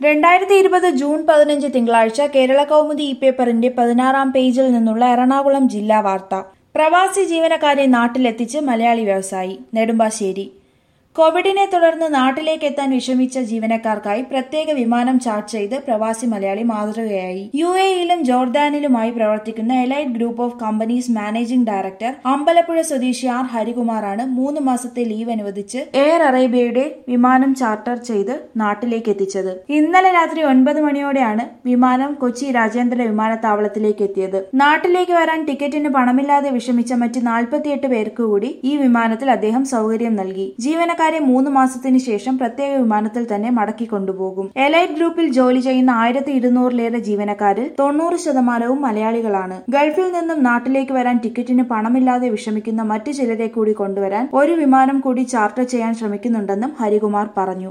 രണ്ടായിരത്തി ഇരുപത് ജൂൺ പതിനഞ്ച് തിങ്കളാഴ്ച കേരള കൗമുദി ഇ പേപ്പറിന്റെ പതിനാറാം പേജിൽ നിന്നുള്ള എറണാകുളം ജില്ലാ വാർത്ത പ്രവാസി ജീവനക്കാരെ നാട്ടിലെത്തിച്ച് മലയാളി വ്യവസായി നെടുമ്പാശ്ശേരി കോവിഡിനെ തുടർന്ന് നാട്ടിലേക്ക് എത്താൻ വിഷമിച്ച ജീവനക്കാർക്കായി പ്രത്യേക വിമാനം ചാർട്ട് ചെയ്ത് പ്രവാസി മലയാളി മാതൃകയായി യു എയിലും ജോർദാനിലുമായി പ്രവർത്തിക്കുന്ന elite group of companies managing director Ambalappuzha സ്വദേശി ആർ ഹരികുമാറാണ് മൂന്ന് മാസത്തെ ലീവ് അനുവദിച്ച് എയർ അറേബ്യയുടെ വിമാനം ചാർട്ടർ ചെയ്ത് നാട്ടിലേക്ക് എത്തിച്ചത് ഇന്നലെ രാത്രി ഒൻപത് മണിയോടെയാണ് വിമാനം കൊച്ചി രാജ്യാന്തര വിമാനത്താവളത്തിലേക്ക് എത്തിയത് നാട്ടിലേക്ക് വരാൻ ടിക്കറ്റിന് പണമില്ലാതെ വിഷമിച്ച മറ്റ് നാൽപ്പത്തിയെട്ട് പേർക്ക് കൂടി ഈ വിമാനത്തിൽ അദ്ദേഹം സൗകര്യം നൽകി ജീവനക്കാരെ മൂന്ന് മാസത്തിന് ശേഷം പ്രത്യേക വിമാനത്തിൽ തന്നെ മടക്കി കൊണ്ടുപോകും എലൈറ്റ് ഗ്രൂപ്പിൽ ജോലി ചെയ്യുന്ന ആയിരത്തി ഇരുന്നൂറിലേറെ ജീവനക്കാരിൽ തൊണ്ണൂറ് ശതമാനവും മലയാളികളാണ് ഗൾഫിൽ നിന്നും നാട്ടിലേക്ക് വരാൻ ടിക്കറ്റിന് പണമില്ലാതെ വിഷമിക്കുന്ന മറ്റു ചിലരെ കൂടി കൊണ്ടുവരാൻ ഒരു വിമാനം കൂടി ചാർട്ടർ ചെയ്യാൻ ശ്രമിക്കുന്നുണ്ടെന്നും ഹരികുമാർ പറഞ്ഞു